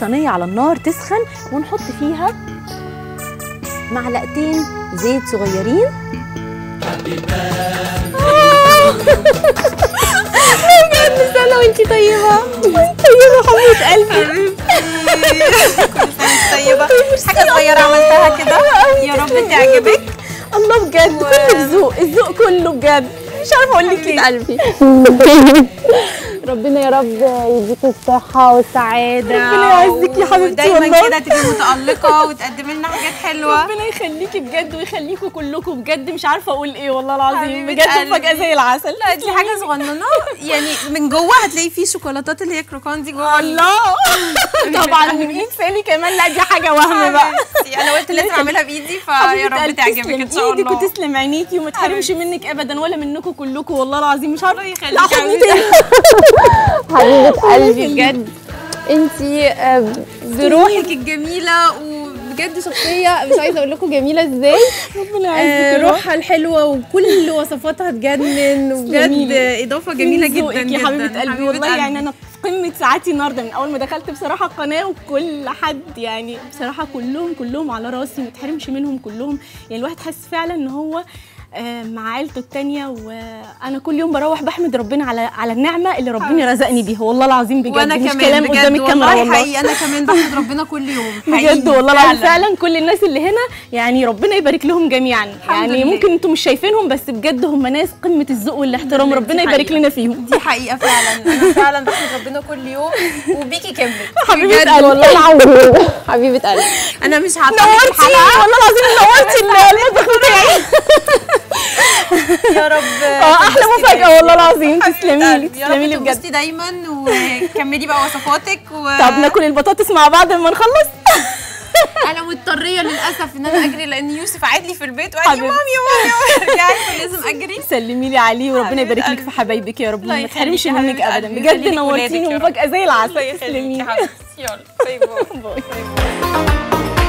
صينيه على النار تسخن ونحط فيها معلقتين زيت صغيرين بجد سنه وانتي طيبه طيبه حبيبه قلبي طيبه حاجه صغيره عملتها كده يا رب تعجبك الله بجد كله ذوق الذوق كله بجد مش عارفه اقول لك ايه قلبي ربنا يا رب يديك الصحه والسعاده ربنا يعزك يا حبيبتي دايما والله. كده تبقي متالقه وتقدمي لنا حاجات حلوه ربنا يخليكي بجد ويخليكم كلكم بجد مش عارفه اقول ايه والله العظيم حبيبة بجد قلبي. فجاه زي العسل لا دي حاجه صغننه يعني من جوه هتلاقي فيه شوكولاتات اللي هي كروكان دي جوه الله طبعا من ايد سالي كمان لا دي حاجه وهم بقى حبيبتي، انا قلت لازم اعملها بايدي فيا حبيبة رب قلبي، تعجبك تسلم ان شاء ايدك الله وتسلم عينيكي وما تحرمش منك ابدا ولا منكم كلكم والله العظيم مش عارفه الله يخليك لا حضني حبيبتي. تاني حبيبه قلبي بجد انتي بروحك الجميله وبجد شخصيه مش عايزه اقول لكم جميله ازاي ربنا آه، يعزك يا رب. روحها الحلوه وكل وصفاتها تجنن وبجد تسلميلي. اضافه جميله من جدا ذوقك جدا يا حبيبه قلبي حبيبة والله قلبي. يعني انا في قمه سعادتي النهارده من اول ما دخلت بصراحه القناه وكل حد يعني بصراحه كلهم كلهم على راسي ما تحرمش منهم كلهم يعني الواحد حاسس فعلا ان هو آه، مع عيلته التانية وانا كل يوم بروح بحمد ربنا على على النعمه اللي ربنا رزقني بيها والله العظيم بجد وانا مش كمان كلام بجد قدام الكاميرا والله والله حقيقي انا كمان بحمد ربنا كل يوم بجد حقيقي، والله العظيم فعلا كل الناس اللي هنا يعني ربنا يبارك لهم جميعا يعني لله. ممكن انتم مش شايفينهم بس بجد هم ناس قمه الذوق والاحترام دي ربنا يبارك حقيقة. لنا فيهم دي حقيقه فعلا انا فعلا بحمد ربنا كل يوم وبيكي كملت حبيبه بجد قلبي والله العظيم حبيبه قلبي انا مش هعطيك نورتي الحلقه والله العظيم نورتي المطبخ بتاعي يا رب اه احلى تبسطي مفاجاه دايماً. والله العظيم حبيبة تسلمي لي قلبي، يا رب تسلمي لي بجد تبسطي دايما وكملي بقى وصفاتك و... طب ناكل البطاطس مع بعض لما نخلص انا مضطريه للاسف ان انا اجري لان يوسف قاعد لي في البيت وقال لي حبيبتي. مام يا مام يا رجعي فلازم اجري سلمي لي عليه وربنا حبيبة يبارك لك قلبي. في حبايبك يا رب الله ما تحرمش يخليكي منك حبيبة ابدا قلبي، بجد يخليكي ولادك نورتيني يا رب. ومفاجاه زي العسل الله يخليكي تسلمي يا حبيبتي يلا باي باي باي باي